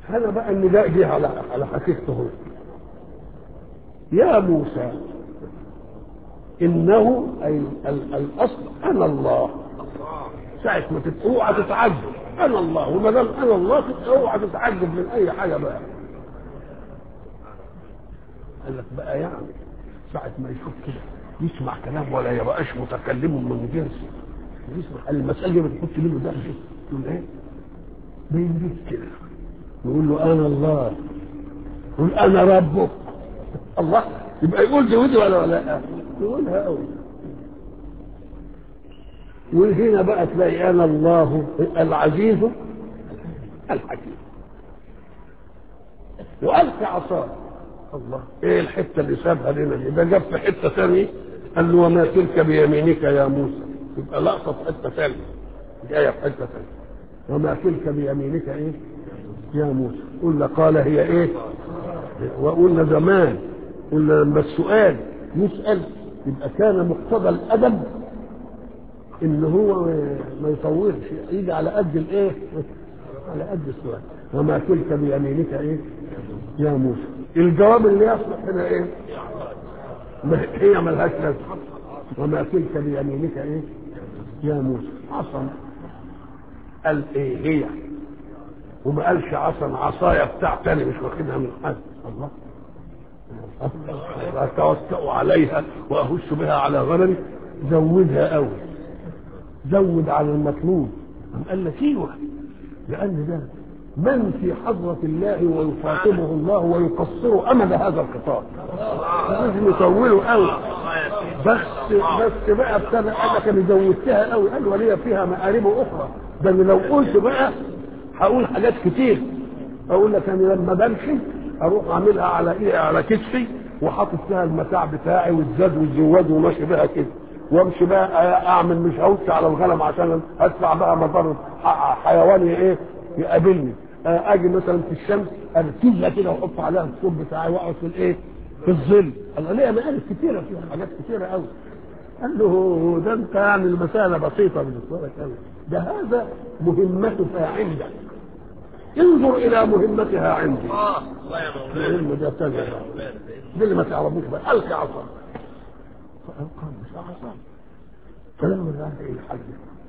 هذا بقى النداء جه على على حقيقته هو يا موسى انه اي ال- الاصل انا الله ساعة ما تت- اوعى تتعجب انا الله وما دام انا الله تت- اوعى تتعجب من اي حاجه بقى قال لك بقى يعني ساعة ما يشوف كده يسمع كلام ولا يبقاش متكلم من جنس يسمع المسألة دي بتحط منه درس يقول ايه؟ بينبيك كده يقول له انا الله يقول انا ربك الله يبقى يقول دي ودي ولا لا يقولها قوي وهنا بقى تلاقي انا الله العزيز الحكيم والقي عصاه الله ايه الحته اللي سابها لنا دي ده جاب في حته ثانيه قال له وما تلك بيمينك يا موسى يبقى لقطه في حته ثانيه جايه في حته ثانيه وما تلك بيمينك ايه يا موسى قلنا قال هي ايه وقلنا زمان قلنا لما السؤال يسال يبقى كان مقتضى الادب ان هو ما يطولش يجي على قد الايه على قد السؤال وما تلك بيمينك ايه يا موسى الجواب اللي يصلح هنا ايه ما هي ملهاش لازمه وما تلك بيمينك ايه يا موسى عصا قال ايه هي وما قالش عصا عصايا بتاع تاني مش واخدها من حد الله اتوكأ عليها واهش بها على غنمي زودها قوي زود على المطلوب قام قال لك ايوه لان ده من في حضرة الله ويخاطبه الله ويقصر أمد هذا الخطاب لازم يطوله قوي بس بس بقى ابتدى قال لك انا زودتها قوي قال ولي فيها مآرب أخرى ده أنا لو قلت بقى هقول حاجات كتير أقول لك أنا لما بمشي أروح أعملها على إيه على كتفي وحاطط فيها المتاع بتاعي والزاد والزواد وماشي بها كده وامشي بقى اعمل مش هوش على الغنم عشان ادفع بقى مضر حيوان ايه يقابلني اجي مثلا في الشمس ارتجها كده واحط عليها الصوب بتاعي واقعد في الايه في الظل الله ليه مقالب كتيره فيها حاجات كتيره قوي قال له ده انت يعني المساله بسيطه بالنسبه لك قوي ده هذا مهمتها عندك انظر الى مهمتها عندي الله الله يا مولانا المهمه دي تانية دي اللي ما تعرفوش بقى القي عصا فالقى مش عصا فلما ذهب الى الحج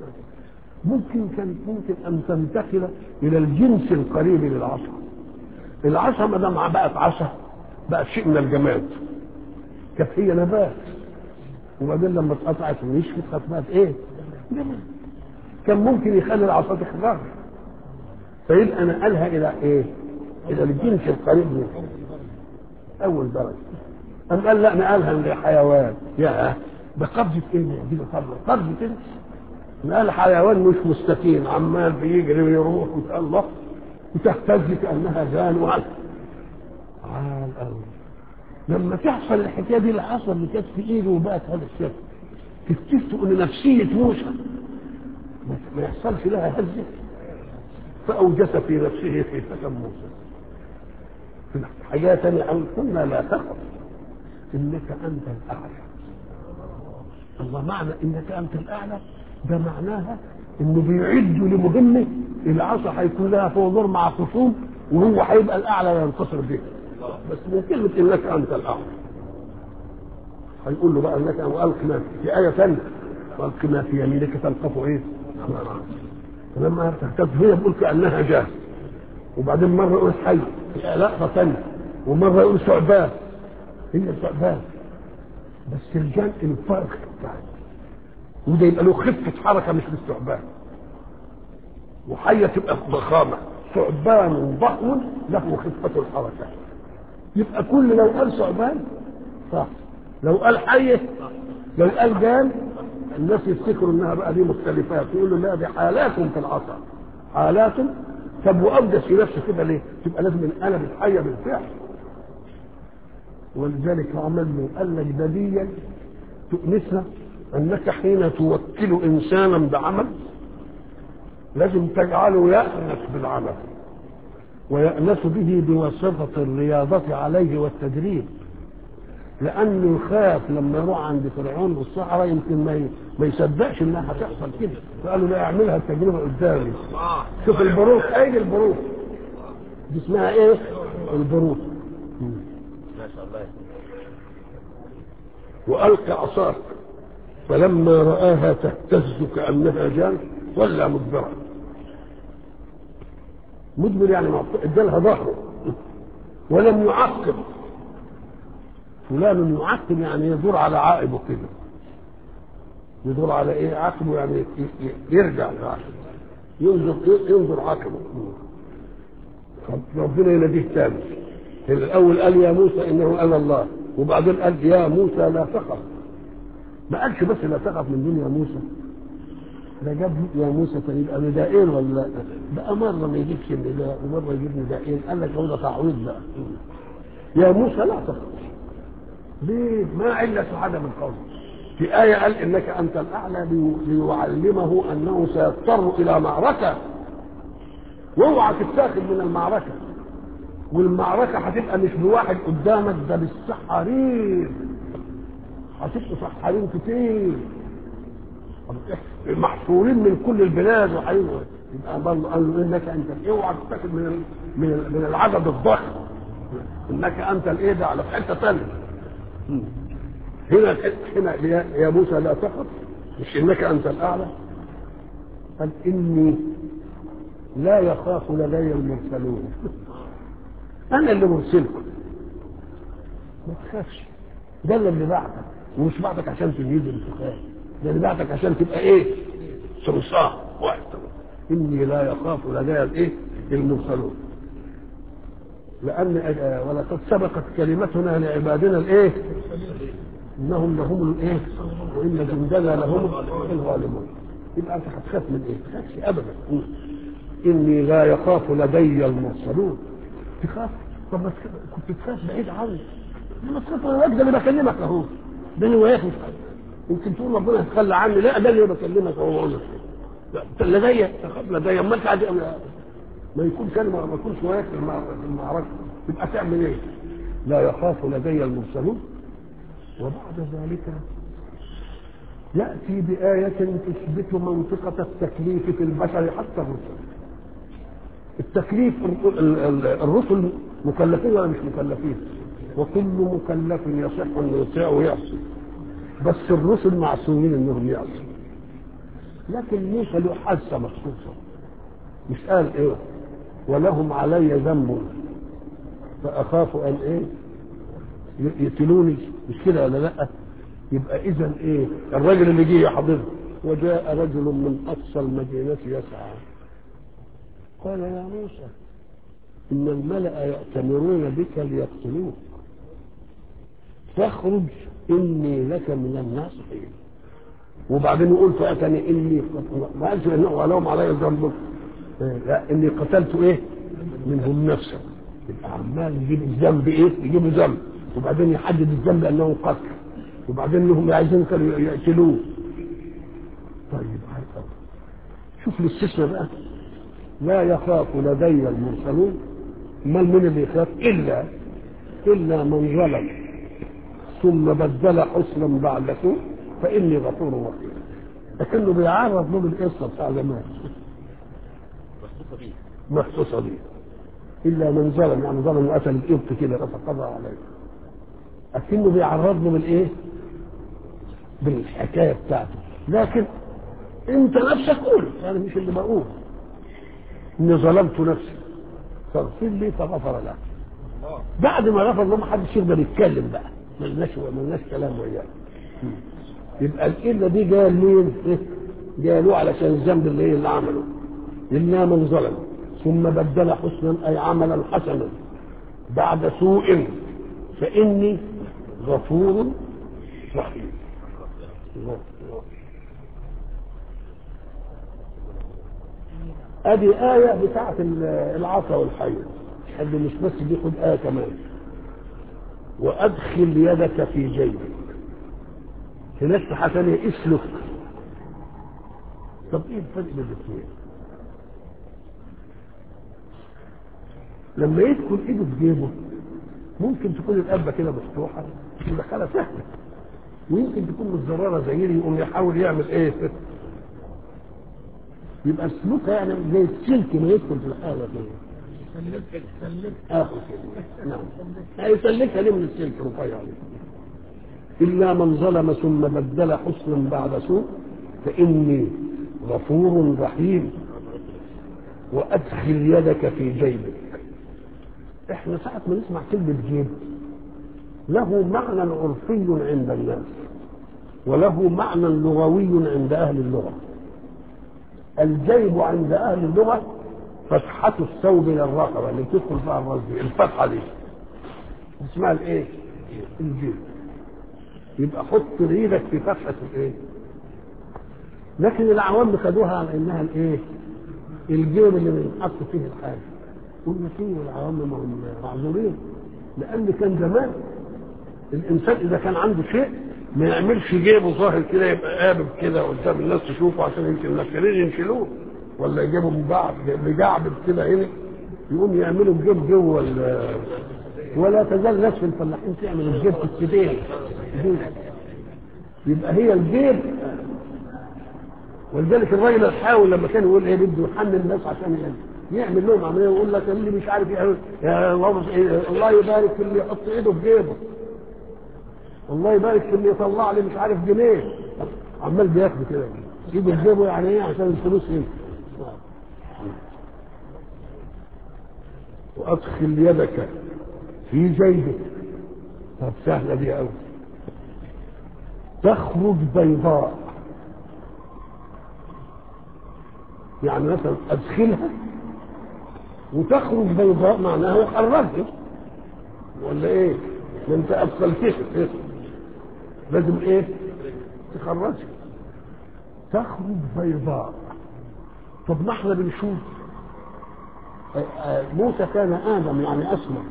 ممكن كان ممكن ان تنتقل الى الجنس القريب للعصا العصا ما دام بقت عصا بقت شيء من الجماد كانت هي نبات وبعدين لما اتقطعت ونشفت كانت بقت ايه؟ جماد كان ممكن يخلي العصا تخضر فيبقى نقلها الى ايه؟ الى الجنس القريب منه اول درجه قام قال لا نقلها لحيوان يا بقبضة ايه دي قبضة قبضة كده نقل حيوان مش مستكين عمال بيجري ويروح وتقال الله وتهتز كانها جان وعلى عال قوي لما تحصل الحكايه دي اللي حصل اللي كانت في ايده وبقت هذا الشكل تكتشفوا ان نفسيه موسى ما يحصلش لها هزه فاوجس في نفسه خيفه موسى في حاجه ثانيه قال قلنا لا تخف انك انت الاعلى الله معنى انك انت الاعلى ده معناها انه بيعدوا لمهمه العصا هيكون لها فوضور مع خصوم وهو هيبقى الاعلى ينتصر به بس من كلمه انك انت الاعلى هيقول له بقى انك والق ما في ايه ثانيه والق ما في يمينك تلقف ايه؟ فلما تهتز هي بيقول كانها جاه وبعدين مره يقول حي لقطه ثانيه ومره يقول ثعبان هي ثعبان بس الجان الفرق بتاعته وده يبقى له خفه حركه مش بالثعبان وحيه تبقى ضخامه ثعبان ضخم له خفه الحركه يبقى كل لو قال ثعبان صح لو قال حيه لو قال جان الناس يفتكروا انها بقى دي مختلفات يقولوا لا دي حالات في العصا حالات طب واوجس في نفسه كده ليه؟ تبقى لازم القلم الحيه بالفعل ولذلك عمل له قال لك بديا تؤنسنا انك حين توكل انسانا بعمل لازم تجعله يأنس بالعمل ويأنس به بواسطة الرياضة عليه والتدريب لأنه يخاف لما يروح عند فرعون والصحراء يمكن ما ما يصدقش إنها هتحصل كده فقالوا لا اعملها التجربة قدامي الله شوف البروك أين البروك دي اسمها ايه البروق ما شاء الله والقى عصاه فلما راها تهتز كانها جان ولى مدبرا مدبر يعني معط- ادالها ظهره ولم يعقب فلان يعقب يعني يدور على عائبه كده يدور على ايه عقبه يعني ي- ي- يرجع لعقبه ينظر ينظر عقبه ربنا يناديه تاني الاول قال يا موسى انه انا الله وبعدين قال يا موسى لا تخف ما قالش بس لا تخف من دون يا موسى ده جاب يا موسى كان يبقى ندائين ولا لا بقى مره ما يجيبش النداء ومره يجيب ندائين قال لك هو ده تعويض بقى يا موسى لا تخف ليه ما علة عدم القول في آية قال إنك أنت الأعلى لي- ليعلمه أنه سيضطر إلى معركة واوعى تتاخد من المعركة والمعركة هتبقى مش بواحد قدامك ده بالسحارين هتبقوا سحارين كتير محصورين من كل البلاد وحيوة يبقى برضه قال له انك انت اوعى تتاخد من ال- من ال- من العدد الضخم انك انت الايه ده على في حته ثانيه هنا هنا يا- يا موسى لا تخف مش انك انت الاعلى قال اني لا يخاف لدي المرسلون انا اللي مرسلكم ما تخافش ده اللي بعتك ومش بعتك عشان تجيب الانتخاب ده اللي بعتك عشان تبقى ايه صرصار واحد اني لا يخاف لدي الايه المرسلون لان آه، ولقد سبقت كلمتنا لعبادنا الايه انهم لهم الايه وان جندنا لهم الغالبون يبقى انت هتخاف من ايه؟ ما تخافش ابدا اني لا يخاف لدي المرسلون تخاف طب ما تخاف- كنت تخاف بعيد عني لما تخاف انا ده اللي بكلمك اهو ده اللي وياك مش عارف. يمكن تقول ربنا يتخلى عني لا ده اللي بكلمك اهو بقول لك لا أنت لدي تخاف لدي اما انت عادي ما يكون كلمه ما يكونش وياك في المع- في المعركه تبقى تعمل ايه؟ لا يخاف لدي المرسلون وبعد ذلك يأتي بآية تثبت منطقة التكليف في البشر حتى الرسل التكليف ال- ال- ال- الرسل مكلفين ولا مش مكلفين وكل مكلف يصح ان يطيع ويعصي بس الرسل معصومين انهم يعصوا لكن موسى له حاسه مخصوصه مش قال ايه ولهم علي ذنب فاخاف ان ايه يقتلوني مش كده ولا لا يبقى اذا ايه الراجل اللي جه يحضره وجاء رجل من اقصى المدينه يسعى قال يا موسى ان الملا ياتمرون بك ليقتلوك فاخرج اني لك من الناصحين وبعدين يقول فاتني اني ما قالش انه ولهم علي ذنب لا اني قتلت ايه منهم نفسا يبقى عمال يجيب الذنب ايه يجيب ذنب وبعدين يحدد الذنب انه قتل وبعدين انهم عايزين كانوا يقتلوه طيب عارف شوف الاستثناء بقى لا يخاف لدي المرسلون ما من اللي يخاف الا الا من ظلم ثم بدل حسنا بعد سوء فاني غفور رحيم لكنه بيعرض له القصه بتاع زمان مخصوصة بيه مخصوصه دي الا من ظلم يعني ظلم وقتل القبط كده فتقضى عليه لكنه بيعرض له بالايه؟ بالحكايه بتاعته لكن انت نفسك قول انا مش اللي بقول اني ظلمت نفسي فاغفر لي فغفر له بعد ما غفر له ما حدش يقدر يتكلم بقى ملناش ملناش كلام وياه يبقى الإله دي جايه لمين؟ إيه؟ جايه له علشان الذنب اللي ايه اللي عمله إلا من ظلم ثم بدل حسنا أي عملا حسنا بعد سوء فإني غفور رحيم الله الله. ادي آية بتاعت العصا والحية قال له مش بس دي خد آية كمان وأدخل يدك في جيبك هناك في حسنة اسلك طب ايه الفرق بين الاثنين؟ لما يدخل ايده في جيبه ممكن تكون القلبة كده مفتوحة يدخلها سهلة ويمكن تكون متزررة زي يقوم يحاول يعمل ايه؟ يبقى سلوكها يعني زي السلك ما يدخل في الحالة كده اخر كلمه نعم هيسلكها ليه من السلك رفيع الا من ظلم ثم بدل حسنا بعد سوء فاني غفور رحيم وادخل يدك في جيبك احنا ساعه ما نسمع كلمه جيب له معنى عرفي عند الناس وله معنى لغوي عند اهل اللغه الجيب عند اهل اللغه فتحة الثوب للرقبة اللي بتدخل فيها الراس دي الفتحة دي اسمها الايه؟ الجيب يبقى حط ايدك في فتحة الايه؟ لكن العوام خدوها على انها الايه؟ الجيب اللي بنحط فيه الحاجة قلنا فيه العوام ما هم معذورين لان كان زمان الانسان اذا كان عنده شيء ما يعملش جيبه ظاهر كده يبقى قابب كده قدام الناس تشوفه عشان يمكن النكرين ينشلوه ولا يجيبوا من بعض بجعبب كده هنا يقوم يعملوا الجيب جوه ولا تزال الناس في الفلاحين تعمل الجيب في السدين يبقى هي الجيب ولذلك الراجل الحاول لما كان يقول ايه بده يحمل الناس عشان يعني يعمل لهم عمليه ويقول لك اللي مش عارف يعمل يا الله الله يبارك في اللي يحط ايده في جيبه الله يبارك في اللي يطلع لي مش عارف جنيه عمال بياخد كده يجيب جيبه يعني ايه عشان الفلوس ايه وادخل يدك في جيبك طب سهله دي قوي تخرج بيضاء يعني مثلا ادخلها وتخرج بيضاء معناها خرجت ولا ايه؟ ما انت ادخلتها لازم ايه؟ تخرجها تخرج بيضاء طب ما احنا بنشوف موسى كان ادم يعني اسمر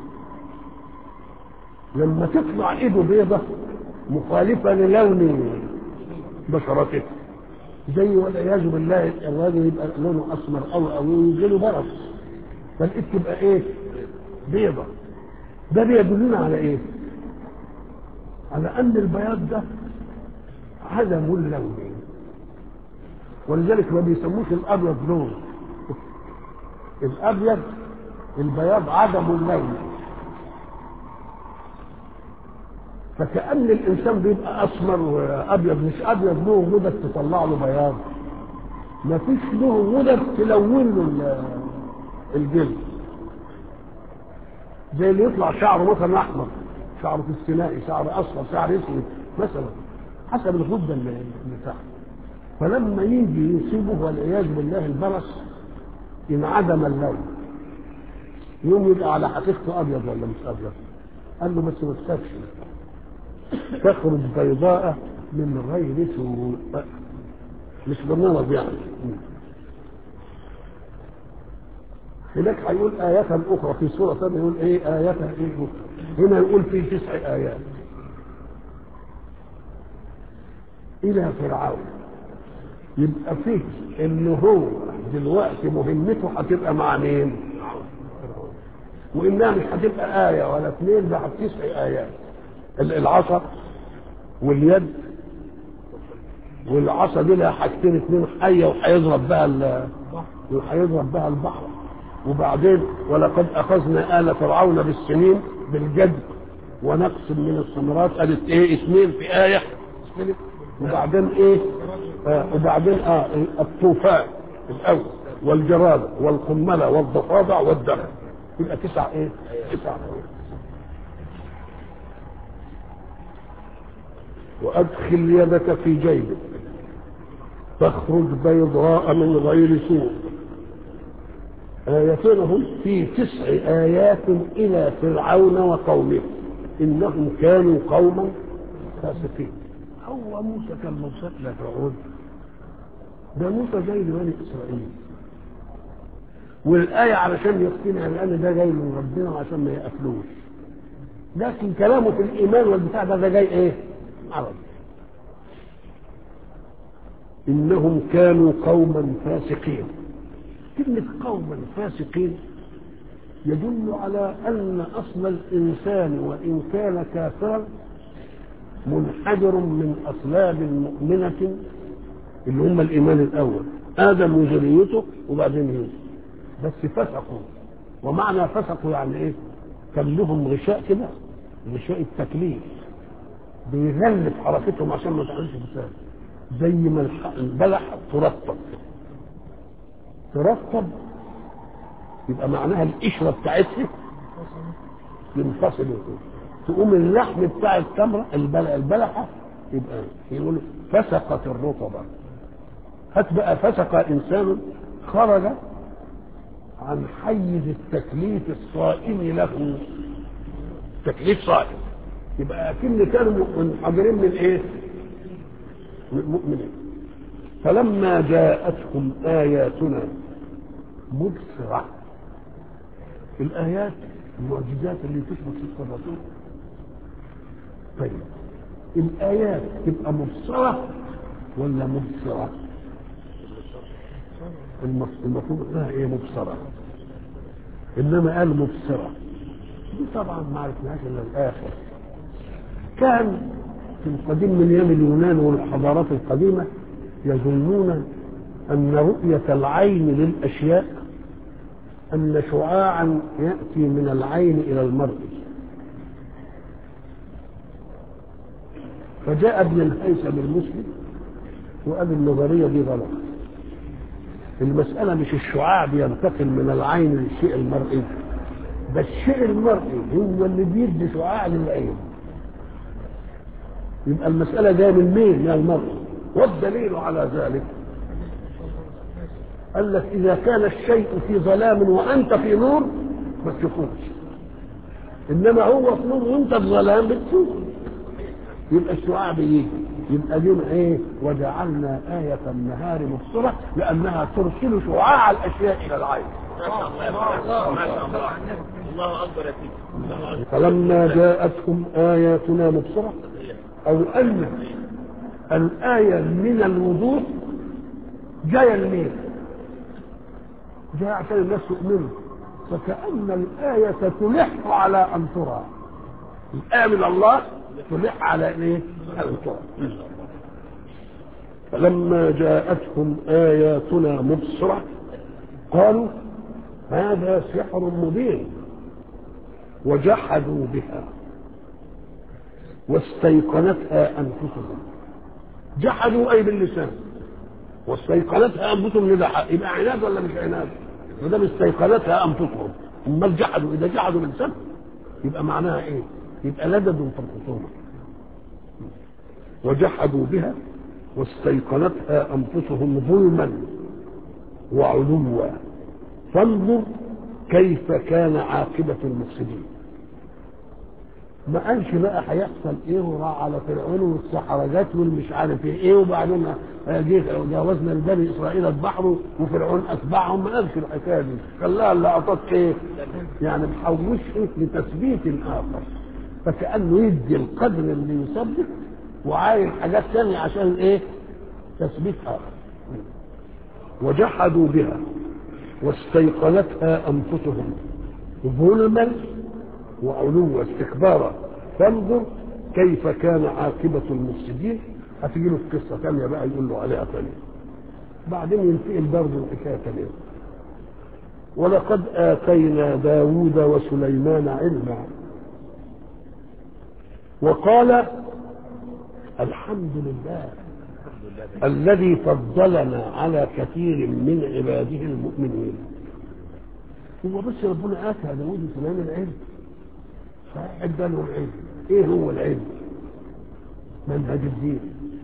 لما تطلع ايده بيضة مخالفة للون بشرته زي والعياذ بالله الراجل يبقى لونه اسمر او او يجيله برص فالايد تبقى ايه؟ بيضة ده بيدلنا على ايه؟ على ان البياض ده عدم اللون ولذلك ما بيسموش الابيض لون الابيض البياض عدم اللون فكأن الإنسان بيبقى أسمر وأبيض مش أبيض له غدد تطلع له بياض ما فيش له غدد تلون له الجلد زي اللي يطلع شعره مثلا أحمر شعره في السنائي شعر أصفر شعر أسود مثلا حسب الغدة اللي اللي تحت فلما يجي يصيبه والعياذ بالله البرص انعدم اللون يوم يبقى على حقيقته ابيض ولا مش ابيض قال له بس ما تخافش تخرج بيضاء من غير سوء مش بالنظر يعني هناك هيقول آيات أخرى في سورة ثانية يقول إيه آيات إيه هنا يقول في تسع آيات إلى فرعون يبقى فيه إن هو دلوقتي مهمته هتبقى مع مين؟ وإنها مش هتبقى آية ولا اثنين ده تسع آيات العصا واليد والعصا دي لها حاجتين اثنين حيه وهيضرب بها وهيضرب بها البحر وبعدين ولقد اخذنا ال فرعون بالسنين بالجد ونقص من الثمرات قالت ايه اثنين في ايه وبعدين ايه آه وبعدين اه الطوفان الاول والجراد والقمله والضفادع والدم يبقى تسع ايه تسع ايه وادخل يدك في جيبك تخرج بيضاء من غير سوء آيتهم في تسع آيات إلى فرعون وقومه إنهم كانوا قوما فاسقين هو موسى كان موسى لا فرعون ده موسى جاي لبني إسرائيل والآية علشان يقتنع لأن ده جاي من ربنا وعشان ما يقفلوش لكن كلامه في الإيمان والبتاع ده, ده جاي إيه؟ عرب إنهم كانوا قوما فاسقين كلمة قوما فاسقين يدل على أن أصل الإنسان وإن كان كافرا منحدر من أصلاب مؤمنة اللي هم الإيمان الأول آدم وذريته وبعدين يوسف بس فسقوا ومعنى فسقوا يعني ايه كان لهم غشاء كده غشاء التكليف بيغلف حركتهم عشان ما تعملش فساد زي ما الح- البلح ترطب ترطب يبقى معناها القشره بتاعتها ينفصل وكده. تقوم اللحم بتاع التمره البلح البلحه يبقى يقولوا فسقت الرطبه هات بقى فسق انسان خرج عن حيز التكليف الصائم له تكليف صائم يبقى اكن كانوا منحدرين من ايه؟ من مؤمنين فلما جاءتهم اياتنا مبصره الايات المعجزات اللي تثبت في الرسول طيب الايات تبقى مبصره ولا مبصره؟ المف- المفروض انها ايه مبصره انما قال مبصره دي طبعا ما عرفناهاش الا الاخر كان في القديم من ايام اليونان والحضارات القديمه يظنون ان رؤيه العين للاشياء ان شعاعا ياتي من العين الى المرء فجاء ابن الهيثم المسلم وقال النظريه دي غلط المسألة مش الشعاع بينتقل من العين للشيء المرئي ده الشيء المرئي هو اللي بيدي شعاع للعين يبقى المسألة جاية من مين؟ من المرئي والدليل على ذلك قال لك إذا كان الشيء في ظلام وأنت في نور ما تشوفوش إنما هو في نور وأنت في ظلام بتشوف يبقى الشعاع بيجي يبقى دي ايه وجعلنا آية النهار مبصرة لأنها ترسل شعاع الأشياء إلى العين ما شاء الله يا فندم. ما شاء الله الله اكبر يا سيدي الله أكبر. فلما جاءتهم آياتنا مبصرة أو أن الآية من الوضوح جاية لمين؟ جاية عشان الناس تؤمنوا فكأن الآية تلح على أن ترى الآية من الله تلح على إيه؟ على أن ترى فلما جاءتهم آياتنا مبصرة قالوا هذا سحر مبين وجحدوا بها واستيقنتها انفسهم جحدوا اي باللسان واستيقنتها انفسهم يبقى يبقى عناد ولا مش عناد؟ ما دام استيقنتها انفسهم امال جحدوا اذا جحدوا باللسان يبقى معناها ايه؟ يبقى لددوا في الخصومه وجحدوا بها واستيقنتها انفسهم ظلما وعلوا فانظر كيف كان عاقبة المفسدين ما قالش بقى هيحصل ايه وراح على فرعون والسحرة جت والمش عارف ايه وبعدين جه جاوزنا لبني اسرائيل البحر وفرعون اتبعهم ما قالش الحكايه دي خلاها اللقطات ايه؟ يعني محوش ايه لتثبيت اخر فكانه يدي القدر اللي يثبت وعاين حاجات ثانيه عشان ايه؟ تثبيت اخر وجحدوا بها واستيقنتها انفسهم ظلما وعلوا واستكبارا فانظر كيف كان عاقبة المفسدين هتجي له قصة ثانية بقى يقول له عليها ثانية بعدين ينتقل برضه الحكاية ثانية ولقد آتينا داود وسليمان علما وقال الحمد لله الذي فضلنا على كثير من عباده المؤمنين هو بس ربنا اتى داود وسليمان العلم فادى له العلم ايه هو العلم منهج الدين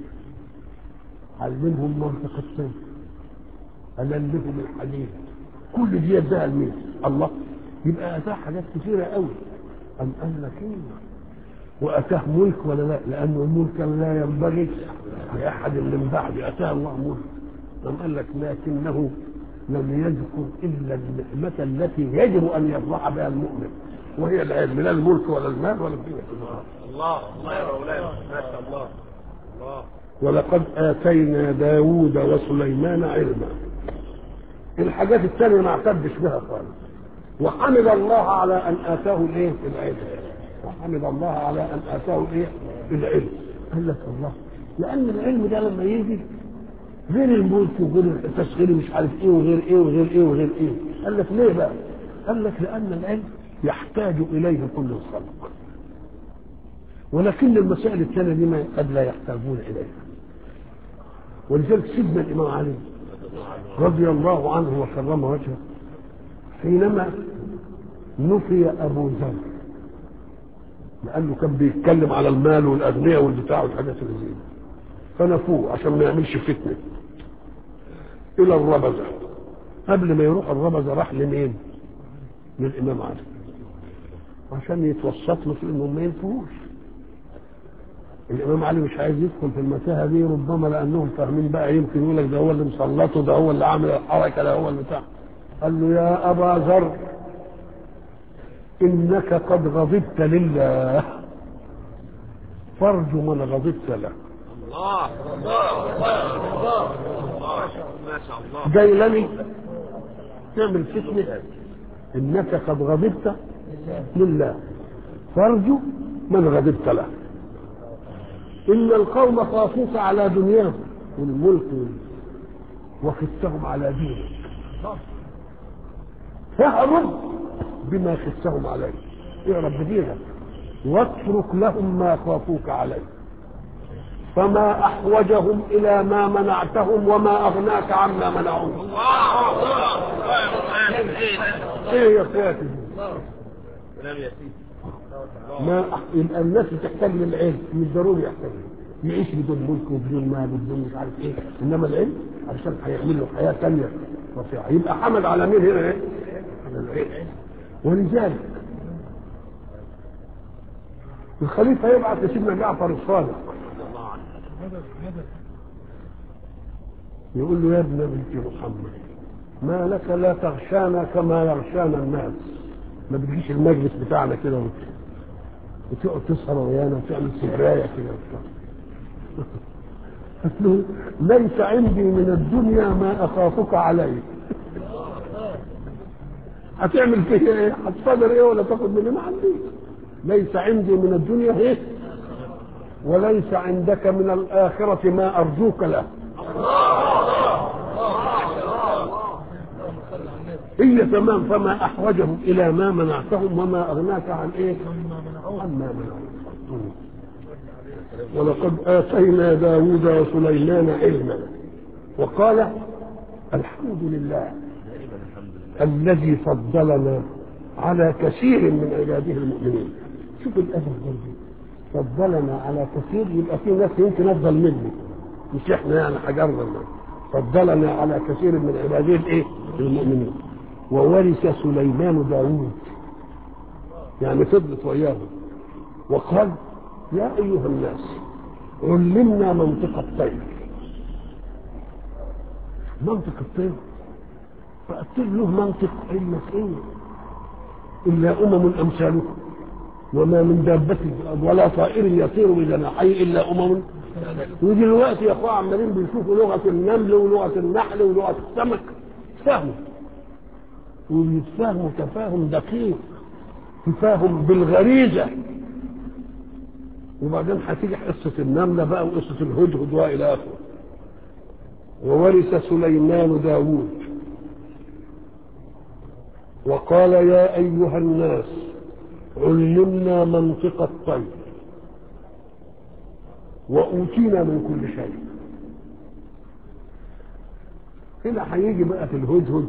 علمهم منطق السيف أللهم الحديد كل دي اداها لمين؟ الله يبقى اتاه حاجات كثيره قوي ام قال لك ايه واتاه ملك ولا لا؟ لانه الملك لا ينبغي لاحد من بعد اتاه الله ملك ام قال لك لكنه لم يذكر الا النعمه التي يجب ان يفرح بها المؤمن وهي العلم لا الملك ولا المال ولا الدنيا الله الله يا مولانا ما شاء الله الله ولقد آتينا داود وسليمان علما الحاجات الثانية ما اعتدش بها خالص وحمد الله على أن آتاه الإيه؟ العلم وحمد الله على أن آتاه الإيه؟ العلم قال لك الله لأن العلم ده لما يجي غير الملك وغير التسخير مش عارف ايه وغير ايه وغير ايه وغير ايه قال لك ليه بقى؟ قال لك لأن العلم يحتاج إليه كل الخلق ولكن المسائل الثانية دي ما قد لا يحتاجون إليها ولذلك سيدنا الإمام علي رضي الله عنه وكرم وجهه حينما نفي أبو ذر لأنه كان بيتكلم على المال والأغنياء والبتاع والحاجات اللي زي دي فنفوه عشان ما يعملش فتنة إلى الربزة قبل ما يروح الربزة راح لمين؟ للإمام علي عشان يتوسط له في إنهم ما ينفوش الامام علي مش عايز يدخل في المتاهه دي ربما لانهم فاهمين بقى يمكن يقول لك ده هو اللي مسلطه ده هو اللي عامل الحركه ده هو اللي بتاع قال له يا ابا ذر انك قد غضبت لله فارجو من غضبت له الله الله الله الله ما شاء الله جاي تعمل فتنه انك قد غضبت لله فارجو من غضبت له إن القوم خافوك على دنياهم والملك وخفتهم على دينك فاهرب بما خفتهم عليه اهرب بدينك واترك لهم ما خافوك عليه فما أحوجهم إلى ما منعتهم وما أغناك عما منعوك الله الله الله إيه يا اخواتي كلام يسير ما أح- يبقى الناس بتحتاج للعلم مش ضروري يحتاج له. يعيش بدون ملك وبدون مال وبدون مش عارف ايه انما العلم علشان هيعمل له حياه ثانيه رفيعه يبقى حمد على مين هنا ايه؟ على العلم ولذلك الخليفه يبعث لسيدنا جعفر الصادق الله عنه يقول له يا ابن بنت محمد ما لك لا تغشانا كما يغشانا الناس ما بتجيش المجلس بتاعنا كده وت- وتقعد تسهر ويانا وتعمل سهرايه كده وبتاع قلت له ليس عندي من الدنيا ما اخافك عليه هتعمل فيا ايه؟ هتصدر ايه ولا تاخد مني ما عنديش ليس عندي من الدنيا ايه؟ وليس عندك من الآخرة ما أرجوك له هي تمام فما أحوجهم إلى ما منعتهم وما أغناك عن إيه عن ما منعوك ولقد آتينا داود وسليمان علما وقال الحمد لله الذي فضلنا على كثير من عباده المؤمنين شوف الأدب برضه فضلنا على كثير يبقى في ناس يمكن افضل مني مش احنا يعني حجرنا فضلنا على كثير من عباده الايه؟ المؤمنين وورث سليمان داوود يعني فضلت وياه وقال يا ايها الناس علمنا منطق الطير منطق الطير فالطير له منطق الا ايه الا امم امثالكم وما من دابة في الأرض ولا طائر يطير بجناحيه إلا أمم ودلوقتي يا أخوة عمالين بيشوفوا لغة النمل ولغة النحل ولغة السمك فهموا وبيتفاهموا تفاهم دقيق تفاهم بالغريزة وبعدين هتيجي قصة النملة بقى وقصة الهدهد وإلى آخره وورث سليمان داوود وقال يا أيها الناس علمنا منطق الطير وأوتينا من كل شيء هنا هيجي بقى في الهدهد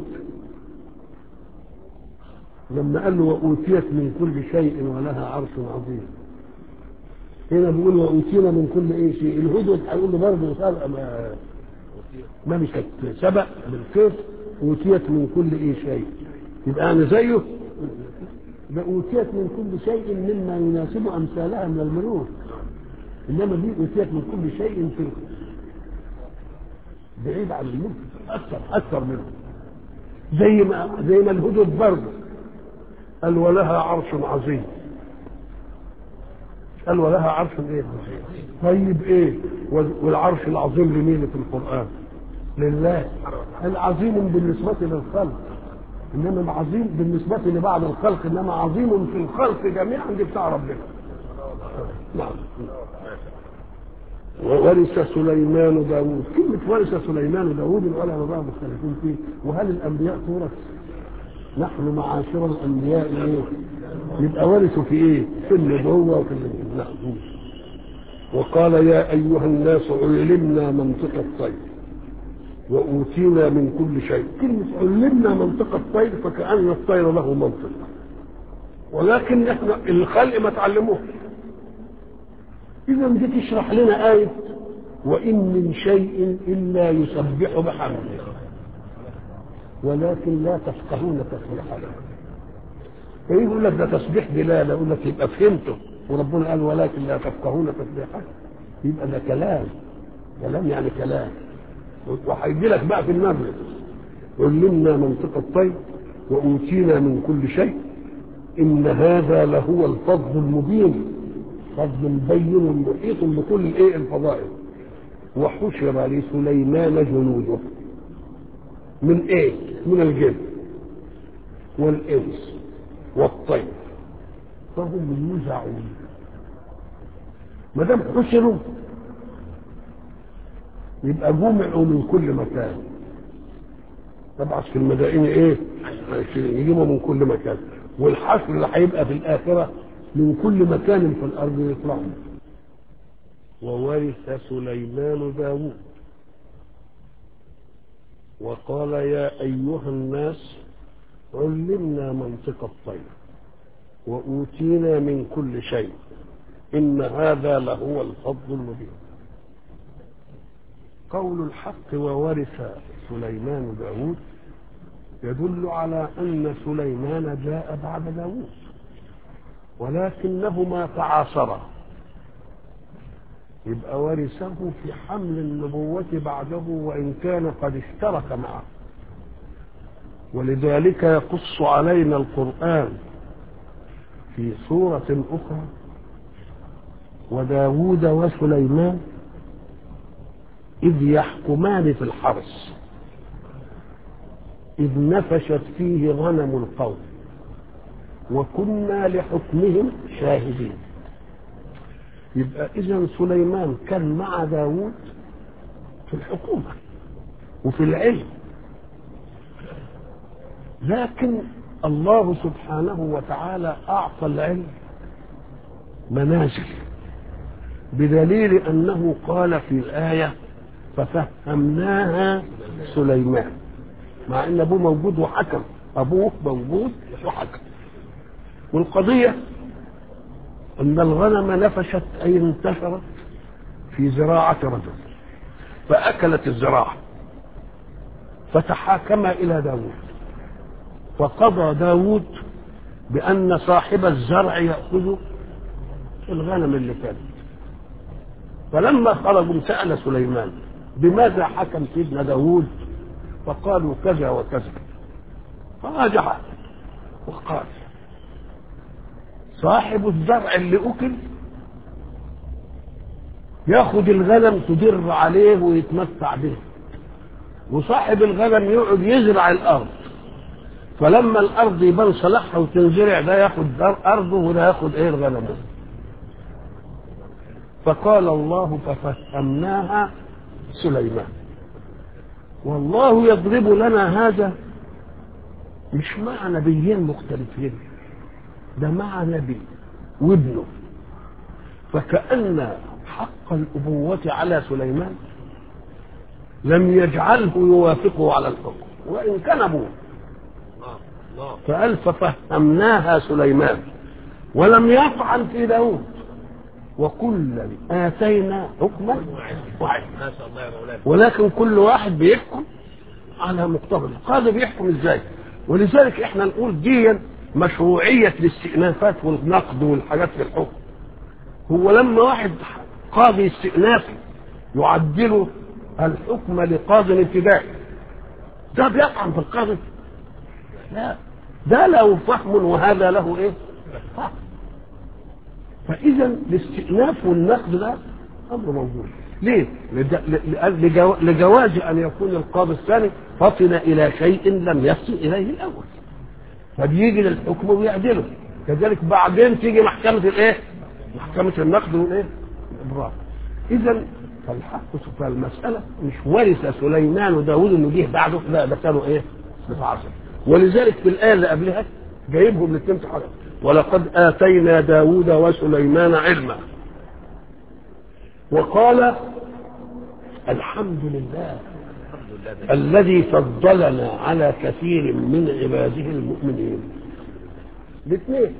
لما قال له وأوتيت من كل شيء ولها عرش عظيم هنا بيقول وأوتينا من كل أي شيء الهدهد هيقول له برضه سبق ما ما مش سبق بالكيف أوتيت من كل أي شيء يبقى أنا زيه ده أوتيت من كل شيء مما يناسب أمثالها من الملوك إنما دي أوتيت من كل شيء في بعيد عن الملك أكثر أكثر منه زي ما زي ما الهدد برضه قال ولها عرش عظيم قال ولها عرش ايه طيب ايه والعرش العظيم لمين في القرآن لله العظيم بالنسبة للخلق انما العظيم بالنسبة لبعض الخلق انما عظيم في الخلق جميعا دي بتاع ربنا نعم وورث سليمان داوود كلمة ورث سليمان داوود العلماء بقى مختلفين فيه وهل الأنبياء تورث نحن معاشر الانبياء ايه يبقى ورثوا في ايه في النبوه وفي ال- نعم. وقال يا ايها الناس علمنا منطق الطير واوتينا من كل شيء كلمه علمنا منطق الطير فكان الطير له منطق ولكن احنا الخلق ما تعلموه اذا دي تشرح لنا ايه وان من شيء الا يسبح بحمده ولكن لا تفقهون تسبيحه فإيه يقول لك ده تسبيح دلاله يقول لك يبقى فهمته وربنا قال ولكن لا تفقهون تسبيحه يبقى ده كلام كلام يعني كلام وهيجي لك بقى في المغرب علمنا منطق الطير واوتينا من كل شيء ان هذا لهو الفضل المبين فضل مبين محيط بكل الايه الفضائل وحشر لسليمان جنوده من ايه من الجن والانس والطير فهم يوزعون ما دام حشروا يبقى جمعوا من كل مكان طبعا في المدائن ايه عشرين يجيبوا من كل مكان والحشر اللي هيبقى في الاخره من كل مكان في الارض يطلعوا وورث سليمان داوود وقال يا ايها الناس علمنا منطق الطير واوتينا من كل شيء ان هذا لهو الفضل المبين قول الحق وورث سليمان داود يدل على أن سليمان جاء بعد داود ولكنهما تعاصرا يبقى ورثه في حمل النبوة بعده وإن كان قد اشترك معه ولذلك يقص علينا القرآن في سورة أخرى وداود وسليمان إذ يحكمان في الحرث إذ نفشت فيه غنم القوم وكنا لحكمهم شاهدين يبقى إذا سليمان كان مع داود في الحكومة وفي العلم لكن الله سبحانه وتعالى أعطى العلم منازل بدليل أنه قال في الآية ففهمناها سليمان مع ان ابوه موجود وحكم ابوه موجود وحكم والقضيه ان الغنم نفشت اي انتشرت في زراعه رجل فاكلت الزراعه فتحاكم الى داود فقضى داود بان صاحب الزرع ياخذ الغنم اللي كانت فلما خرجوا سال سليمان بماذا حكم سيدنا داود فقالوا كذا وكذا فراجع وقال صاحب الزرع اللي اكل ياخد الغنم تدر عليه ويتمتع به وصاحب الغنم يقعد يزرع الارض فلما الارض يبان صلاحها وتنزرع ده ياخد ارضه وده ياخد ايه الغنم فقال الله ففهمناها سليمان والله يضرب لنا هذا مش مع نبيين مختلفين ده مع نبي وابنه فكأن حق الأبوة على سليمان لم يجعله يوافقه على الحكم وإن كان أبوه فقال ففهمناها سليمان ولم يطعن في داود وكلا آتينا حكما وعلما ما شاء الله يا مولانا ولكن كل واحد بيحكم على مقتضى القاضي بيحكم ازاي ولذلك احنا نقول دي مشروعية الاستئنافات والنقد والحاجات في الحكم هو لما واحد قاضي استئنافي يعدله الحكم لقاضي ابتدائي ده بيطعن في القاضي لا ده له فهم وهذا له ايه فهم فاذا الاستئناف والنقد ده امر موجود ليه لد- ل- لجو- لجواز ان يكون القاضي الثاني فطن الى شيء لم يفطن اليه الاول فبيجي للحكم ويعدله كذلك بعدين تيجي محكمه الايه محكمه النقد والايه الابراء اذا فالحق فالمساله مش ورث سليمان وداود انه جه بعده لا ده كانوا ايه متعاصر ولذلك في الآية اللي قبلها جايبهم الاثنين في حاجة ولقد آتينا داود وسليمان علما وقال الحمد لله الذي فضلنا على كثير من عباده المؤمنين الاثنين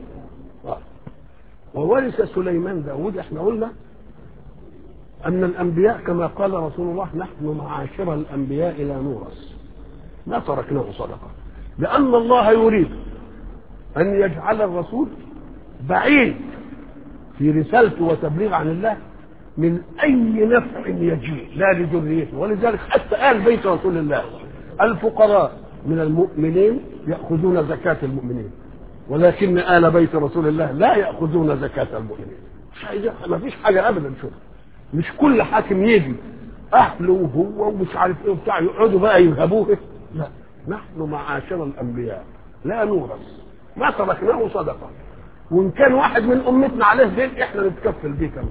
وورث سليمان داود احنا قلنا أن الأنبياء كما قال رسول الله نحن معاشر الأنبياء لا نورث ما تركناه صدقة لأن الله يريد أن يجعل الرسول بعيد في رسالته وتبليغ عن الله من أي نفع يجيء لا لذريته ولذلك حتى آل بيت رسول الله الفقراء من المؤمنين يأخذون زكاة المؤمنين ولكن آل بيت رسول الله لا يأخذون زكاة المؤمنين ما فيش حاجة أبدا شوف مش كل حاكم يجي أهله وهو ومش عارف إيه وبتاع يقعدوا بقى يذهبوه لا نحن معاشر الأنبياء لا نورث ما تركناه صدقة وإن كان واحد من أمتنا عليه دين إحنا نتكفل بيه كمان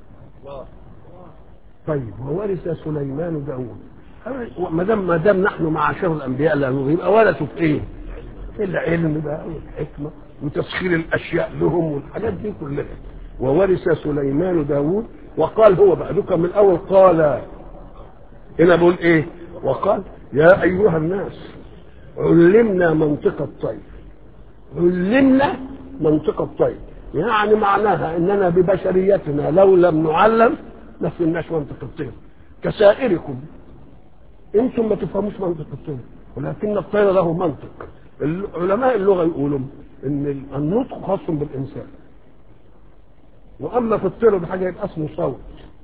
طيب وورث سليمان داوود ما دام ما دام نحن معاشر الانبياء لا نورث يبقى ورثوا في ايه؟ العلم بقى والحكمه وتسخير الاشياء لهم والحاجات دي كلها وورث سليمان داوود وقال هو بقى دوكا من الاول قال هنا بقول ايه؟ وقال يا ايها الناس علمنا منطق الطير علمنا منطق الطير يعني معناها اننا ببشريتنا لو لم نعلم ما فهمناش منطق الطير كسائركم انتم ما تفهموش منطق الطير ولكن الطير له منطق علماء اللغه يقولوا ان النطق خاص بالانسان واما في الطير بحاجه يبقى اسمه صوت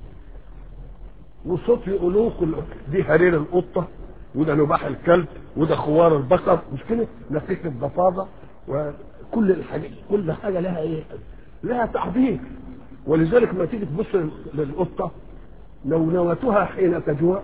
والصوت يقولوه كل دي هرير القطه وده نباح الكلب وده خوار البقر مش كده نفيك الضفادع وكل الحاجات كل حاجه لها ايه لها تعبير ولذلك ما تيجي تبص للقطه نونوتها حين تجوع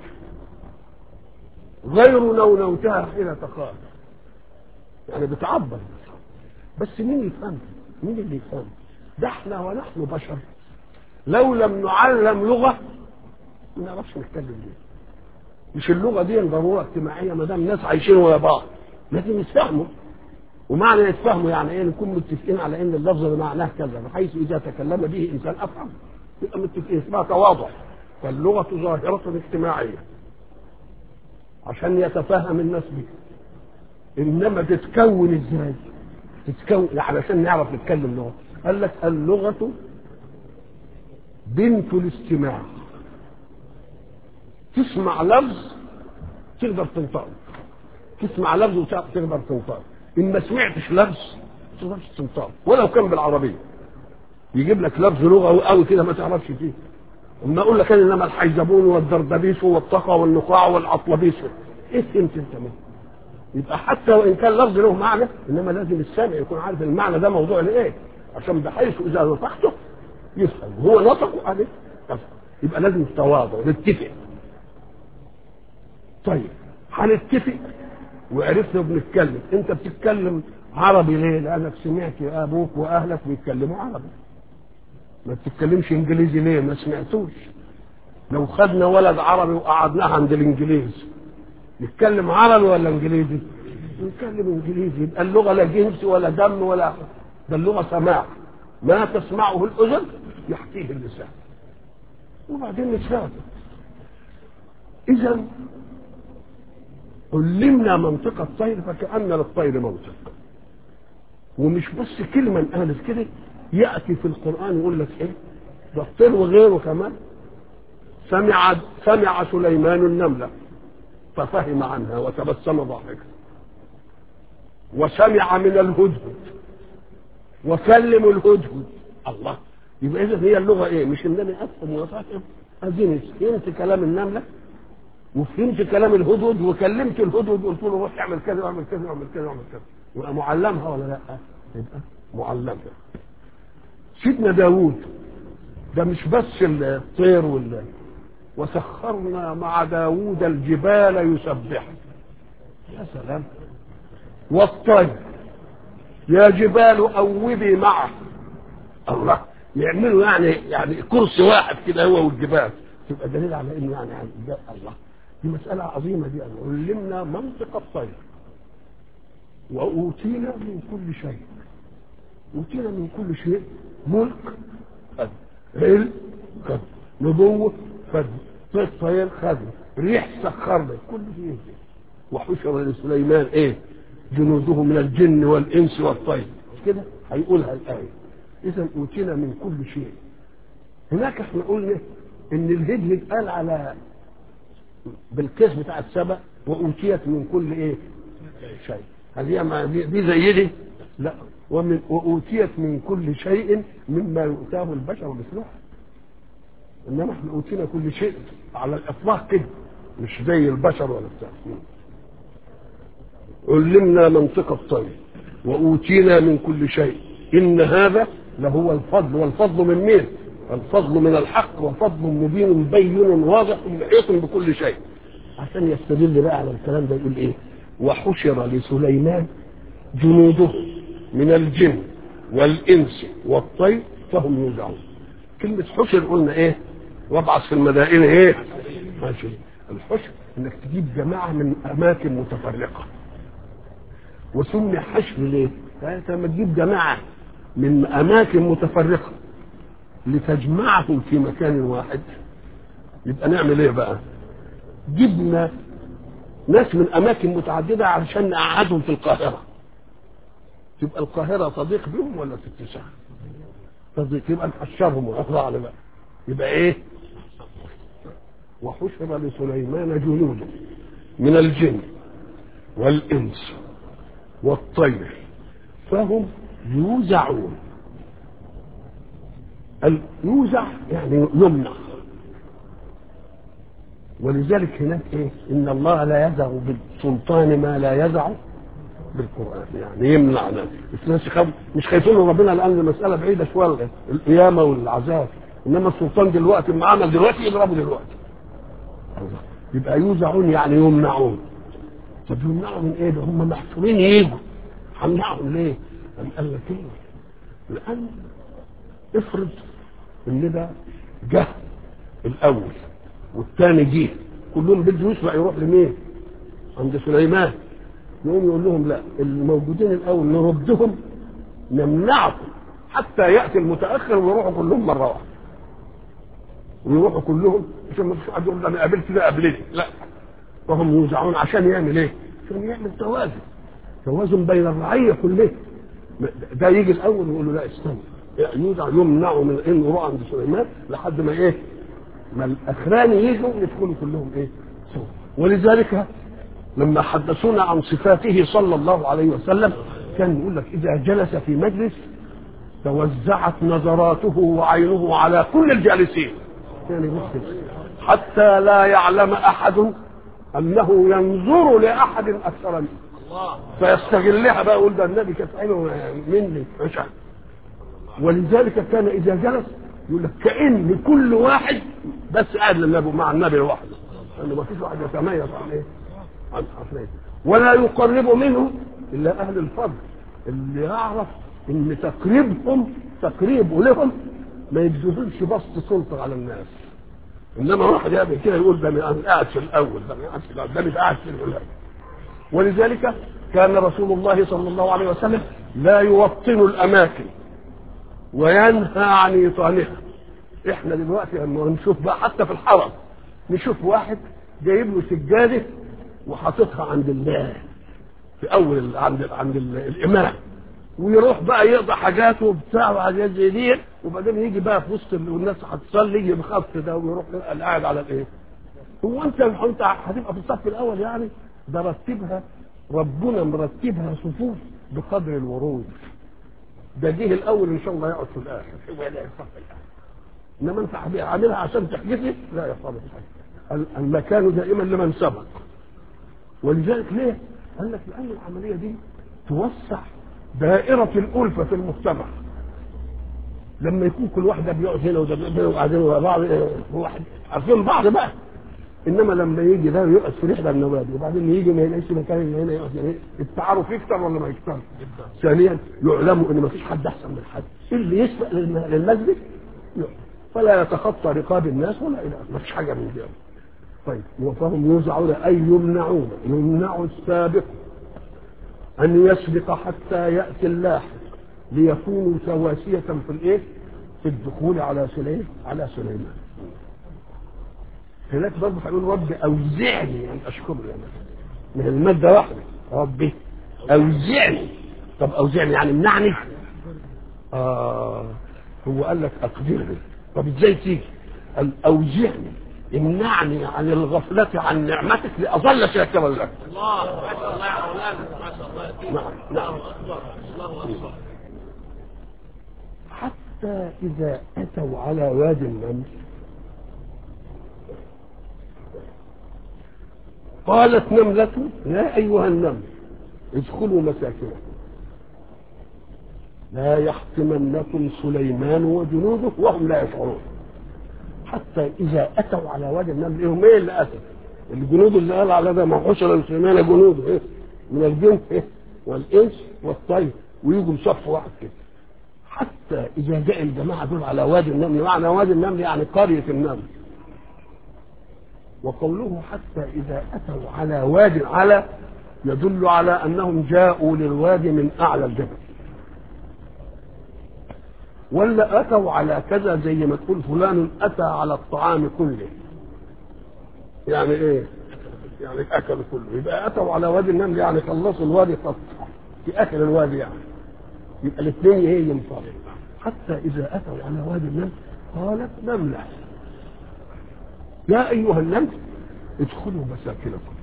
غير نونوتها حين تخاف يعني بتعبر بس مين يفهم مين اللي يفهم ده احنا ونحن بشر لو لم نعلم لغه ما نعرفش نتكلم ليه مش اللغه دي ضروره اجتماعيه ما دام ناس عايشين ويا بعض لازم يتفهموا ومعنى يتفهموا يعني ايه نكون متفقين على ان اللفظ ده معناه كذا بحيث اذا تكلم به انسان افهم يبقى متفقين اسمها تواضع فاللغه ظاهره اجتماعيه عشان يتفهم الناس بها انما تتكون ازاي تتكون علشان نعرف نتكلم لغه قال لك اللغه بنت الاستماع تسمع لفظ تقدر تنطقه تسمع لفظ وتقدر تنطقه ان ما سمعتش لفظ ما تقدرش تنطقه ولو كان بالعربيه يجيب لك لفظ لغه قوي كده ما تعرفش فيه اما اقول لك انما الحيزبون والدردبيس والطقى والنقاع والعطلبيس ايه فهمت انت منه يبقى حتى وان كان لفظ له معنى انما لازم السامع يكون عارف المعنى ده موضوع لايه عشان بحيث اذا نطقته يفهم هو نطقه عليه يبقى لازم تواضع نتفق طيب هنتفق وعرفنا بنتكلم انت بتتكلم عربي ليه لانك سمعت ابوك واهلك بيتكلموا عربي ما بتتكلمش انجليزي ليه ما سمعتوش لو خدنا ولد عربي وقعدناه عند الانجليز نتكلم عربي ولا انجليزي نتكلم انجليزي يبقى اللغه لا جنس ولا دم ولا ده اللغه سماع ما تسمعه الاذن يحكيه اللسان وبعدين نتفاهم اذا علمنا منطق الطير فكأن للطير منطق ومش بس كلمة قالت كده يأتي في القرآن يقول لك إيه ده الطير وغيره كمان سمع سمع سليمان النملة ففهم عنها وتبسم ضاحكا وسمع من الهدهد وكلم الهدهد الله يبقى إذا هي اللغة إيه مش إنني أفهم وأفهم أديني فهمت كلام النملة وفهمت كلام الهدهد وكلمت الهدهد وقلت له روح اعمل كذا واعمل كذا واعمل كذا واعمل كذا يبقى معلمها ولا لا؟ يبقى معلمها سيدنا داوود ده مش بس الطير وال وسخرنا مع داوود الجبال يسبح يا سلام والطير يا جبال أوبي معه الله يعملوا يعني يعني كرسي واحد كده هو والجبال تبقى دليل على انه يعني, يعني الله دي مسألة عظيمة دي يعني علمنا منطق الطير وأوتينا من كل شيء أوتينا من كل شيء ملك خد علم خد نبوة خد طير طير خد ريح سخرنا كل شيء وحشر لسليمان ايه جنوده من الجن والانس والطير مش كده هيقولها الايه اذا اوتينا من كل شيء هناك احنا قلنا ان الهجر اتقال على بالقياس بتاع السبع واوتيت من كل ايه شيء هل هي مع دي, دي زي دي لا ومن واوتيت من كل شيء مما يؤتاه البشر مثله انما احنا اوتينا كل شيء على الاطلاق كده مش زي البشر ولا بتاع علمنا منطق الطير واوتينا من كل شيء ان هذا لهو الفضل والفضل من مين الفضل من الحق وفضل مبين بين واضح محيط بكل شيء عشان يستدل بقى على الكلام ده يقول ايه وحشر لسليمان جنوده من الجن والانس والطير فهم يوزعون كلمة حشر قلنا ايه وابعث في المدائن ايه ماشي الحشر انك تجيب جماعة من اماكن متفرقة وسمي حشر ليه؟ انت لما تجيب جماعة من اماكن متفرقة لتجمعهم في مكان واحد يبقى نعمل ايه بقى جبنا ناس من اماكن متعدده علشان نقعدهم في القاهره تبقى القاهره تضيق بهم ولا تتسع تضيق يبقى نحشرهم ونطلع على بقى يبقى ايه وحشر لسليمان جنوده من الجن والانس والطير فهم يوزعون يوزع يعني يمنع ولذلك هناك ايه ان الله لا يزع بالسلطان ما لا يزع بالقران يعني يمنع الناس مش خايفين من ربنا لان المساله بعيده شويه القيامه والعذاب انما السلطان دلوقتي ما عمل دلوقتي يضربه دلوقتي يبقى يوزعون يعني يمنعون طب يمنعوا من ايه ده هم محصورين يجوا همنعهم ليه؟ قال لك ايه؟ لان افرض ان ده جه الاول والثاني جه كلهم بده يسبق يروح لمين؟ عند سليمان يقوم يقول لهم لا الموجودين الاول نردهم نمنعهم حتى ياتي المتاخر ويروحوا كلهم مره واحده ويروحوا كلهم عشان ما فيش حد يقول انا قابلت ده قبلني لا وهم يوزعون عشان يعمل ايه؟ عشان يعمل توازن توازن بين الرعيه كلها ده يجي الاول ويقول له لا استنى يوزع يمنع من انه يروح عند سليمان لحد ما ايه؟ ما الاخراني يجوا يدخلوا كلهم ايه؟ سوا ولذلك لما حدثونا عن صفاته صلى الله عليه وسلم كان يقول لك اذا جلس في مجلس توزعت نظراته وعينه على كل الجالسين يعني بص حتى لا يعلم احد انه ينظر لاحد اكثر منه فيستغلها بقى يقول ده النبي كانت عينه مني مش عارف ولذلك كان اذا جلس يقول لك كان كل واحد بس قاعد للنبي مع النبي لوحده لانه ما فيش واحد يتميز عن ايه؟ عن حفلين ولا يقرب منه الا اهل الفضل اللي يعرف ان تقريبهم تقريبه لهم ما يجذبش بسط سلطه على الناس انما واحد يعمل كده يقول ده انا قاعد في الاول ده انا قاعد في الاول ده مش قاعد في الاول ولذلك كان رسول الله صلى الله عليه وسلم لا يوطن الاماكن وينهى عن ايطانها احنا دلوقتي لما نشوف بقى حتى في الحرم نشوف واحد جايب له سجاده وحاططها عند الله في اول عند عند الامام ويروح بقى يقضي حاجاته وبتاع وحاجات زي دي وبعدين يجي بقى في وسط والناس هتصلي يجي بخط ده ويروح قاعد على الايه؟ هو انت انت هتبقى في الصف الاول يعني ده رتبها ربنا مرتبها صفوف بقدر الورود ده جه الاول ان شاء الله يقعد في الاخر هو يلاقي الصف الاخر انما انت عاملها عشان تحجزي لا يا صاحبي المكان دائما لمن سبق ولذلك ليه؟ قال لك لان العمليه دي توسع دائرة الألفة في المجتمع لما يكون كل واحد ده بيقعد هنا وده بيقعد هنا وقاعدين مع بعض واحد عارفين بعض بقى انما لما يجي ده يقعد في رحله النوادي وبعدين يجي ما يلاقيش مكان هنا يقعد يعني التعارف يكتر ولا ما يكتر؟ ثانيا يعلموا ان ما فيش حد احسن من حد اللي يسبق للمسجد يقعد فلا يتخطى رقاب الناس ولا الى ما فيش حاجه من دي طيب وفهم يوزعون اي يمنعون يمنع السابق أن يسبق حتى يأتي اللاحق ليكونوا سواسية في الإيه؟ في الدخول على سليم على سليمان. هناك برضه هيقول رب أوزعني أن أشكر يعني من المادة واحدة ربي أوزعني طب أوزعني يعني امنعني آه هو قال لك أقدرني طب إزاي تيجي؟ قال أوزعني امنعني عن الغفلة عن نعمتك لأظل شاكرا لك الله ما شاء الله يا مولانا ما شاء الله يا سيدي. نعم، نعم. الله اكبر الله اكبر حتى إذا أتوا على وادي النمل قالت نملة يا أيها النمل ادخلوا مساكنكم لا يحطمنكم سليمان وجنوده وهم لا يشعرون حتى إذا أتوا على وادي النمل هم إيه اللي أتوا الجنود اللي قال على ده ما حشر سليمان جنوده إيه من الجن إيه والإنس والطير ويجوا صف واحد كده حتى إذا جاء الجماعة دول على وادي النمل معنى وادي النمل يعني قرية النمل وقوله حتى إذا أتوا على واد على يدل على أنهم جاءوا للوادي من أعلى الجبل ولا أتوا على كذا زي ما تقول فلان أتى على الطعام كله يعني إيه يعني أكلوا كله يبقى أتوا على وادي النمل يعني خلصوا الوادي قط في آخر الوادي يعني يبقى الاثنين ايه ينفرق حتى اذا اتوا على وادي النمل قالت نمله يا ايها النمل ادخلوا مساكنكم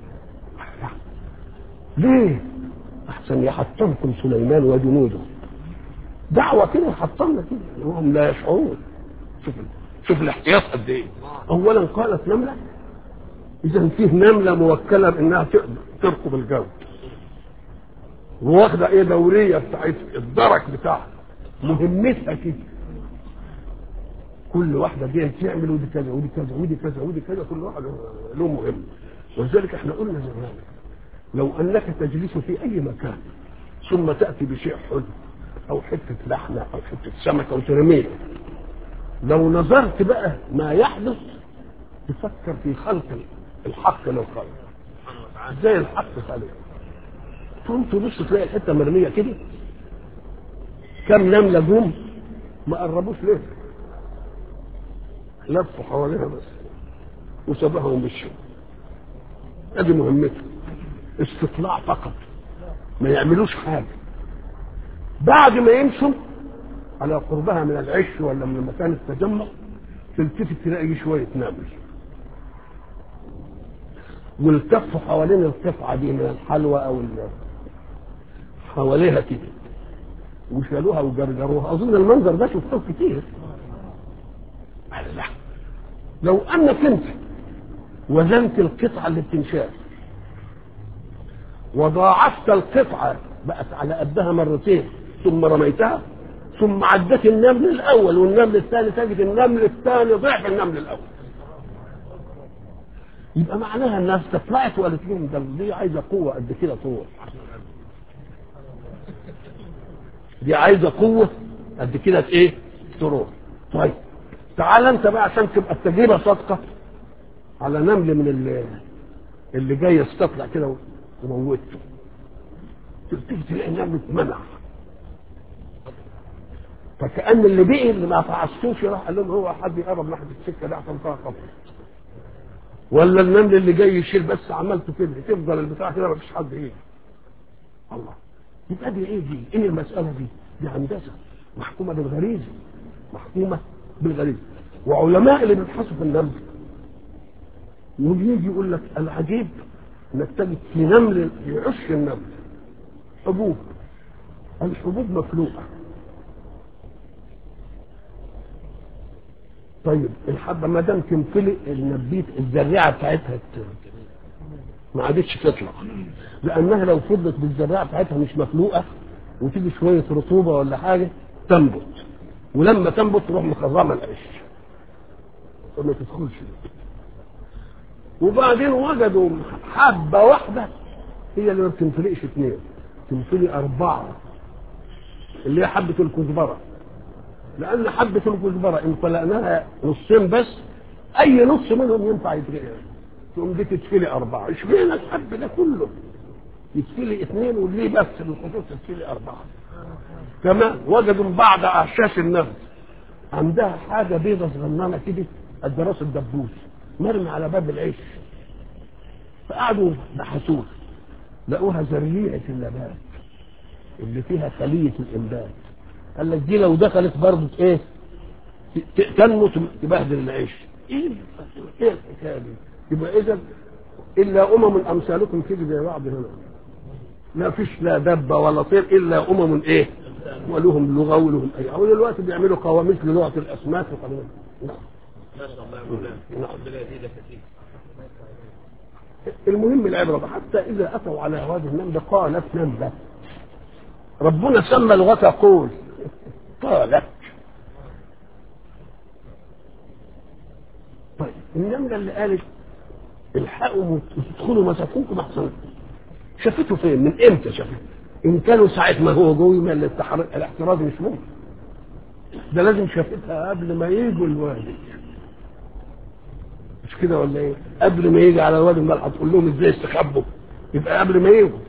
ليه احسن يحطمكم سليمان وجنوده دعوه كده حطمنا كده وهم لا يشعرون شوف شوف الاحتياط قد ايه اولا قالت نمله اذا فيه نمله موكله بانها تقدر تركب الجو واخده ايه دوريه بتاعتها الدرك بتاعها مهمتها كده كل واحده دي تعمل ودي كذا ودي كذا ودي كذا ودي كذا كل واحد له مهم ولذلك احنا قلنا زمان لو انك تجلس في اي مكان ثم تاتي بشيء حلو او حته لحمه او حته سمكه وترميه لو نظرت بقى ما يحدث تفكر في خلق الحق للخلق ازاي الحق خلق تقوم تبص تلاقي الحته مرميه كده كم نمله جم ما قربوش ليه لفوا حواليها بس وسبهم بالشوك ادي مهمته استطلاع فقط ما يعملوش حاجه بعد ما يمشوا على قربها من العش ولا من مكان التجمع تلتفت تلاقي شويه نمل والتفوا حوالين القطعه دي من الحلوى او ال- حواليها كده وشالوها وجرجروها اظن المنظر ده شفتوه كتير الله لو انك انت وزنت القطعه اللي بتنشال وضاعفت القطعه بقت على قدها مرتين ثم رميتها ثم عدت النمل الاول والنمل الثاني تجد النمل الثاني ضعف النمل الاول يبقى معناها انها استطلعت وقالت لهم ده دي عايزه قوه قد كده طول دي عايزه قوه قد كده ايه تروح طيب تعال انت بقى عشان تبقى التجربه صادقه على نمل من اللي, اللي جاي يستطلع كده وموته تيجي تلاقي النمل اتمنع فكأن اللي بقي اللي ما فعصتوش راح قال لهم هو حد يقرب ناحيه السكه ده عشان فيها خطر ولا النمل اللي جاي يشيل بس عملته كده تفضل البتاع كده ما فيش حد ايه الله يبقى دي ايه دي؟ ايه المساله دي؟ دي هندسه محكومه بالغريزه محكومه بالغريزه وعلماء اللي بيبحثوا في النمل ويجي يقول لك العجيب انك تجد في نمل يعش النمل حبوب الحبوب مفلوقه طيب الحبه ما دام تنفلق النبيت الزريعه بتاعتها ت- ما عادتش تطلع لانها لو فضلت بالزريعه بتاعتها مش مفلوقه وتيجي شويه رطوبه ولا حاجه تنبت ولما تنبت تروح مخرمه العش فما تدخلش وبعدين وجدوا حبه واحده هي اللي ما بتنفلقش اثنين تنفلق اربعه اللي هي حبه الكزبره لان حبه الكزبره ان فلقناها نصين بس اي نص منهم ينفع يتغير تقوم دي تتفلق اربعه اشمعنى الحب ده كله يكفي لي اثنين واللي بس الخطوط تكفي لي اربعه كمان وجدوا بعض اعشاش النخل عندها حاجه بيضه صغننه كده قد راس الدبوس مرمي على باب العش فقعدوا بحثوها لقوها ذريعه النبات اللي فيها خليه الانبات قال لك دي لو دخلت برضه ايه ت- تنمو تبهدل العيش ايه ايه الحكايه دي يبقى اذا الا امم امثالكم كده زي بعض هنا ما فيش لا دبه ولا طير الا امم ايه ولهم لغه ولهم اي او دلوقتي بيعملوا قواميس للغه الاسماك وقواميس نعم ما شاء الله يا مولانا نعم. ربنا يزيدك كثير المهم العبرة حتى إذا أتوا على وادي النملة قالت نملة ربنا سمى لغتها قول قالت طيب النملة اللي قالت الحقوا تدخلوا مساكنكم أحسن شافته فين؟ من إمتى شافته؟ إن كانوا ساعة ما هو جوه ما الاحتحار- الاحتراز مش ممكن ده لازم شافتها قبل ما يجوا الوادي مش كده ولا ايه؟ قبل ما يجي على وادي الملح هتقول لهم ازاي استخبوا يبقى قبل ما يجوا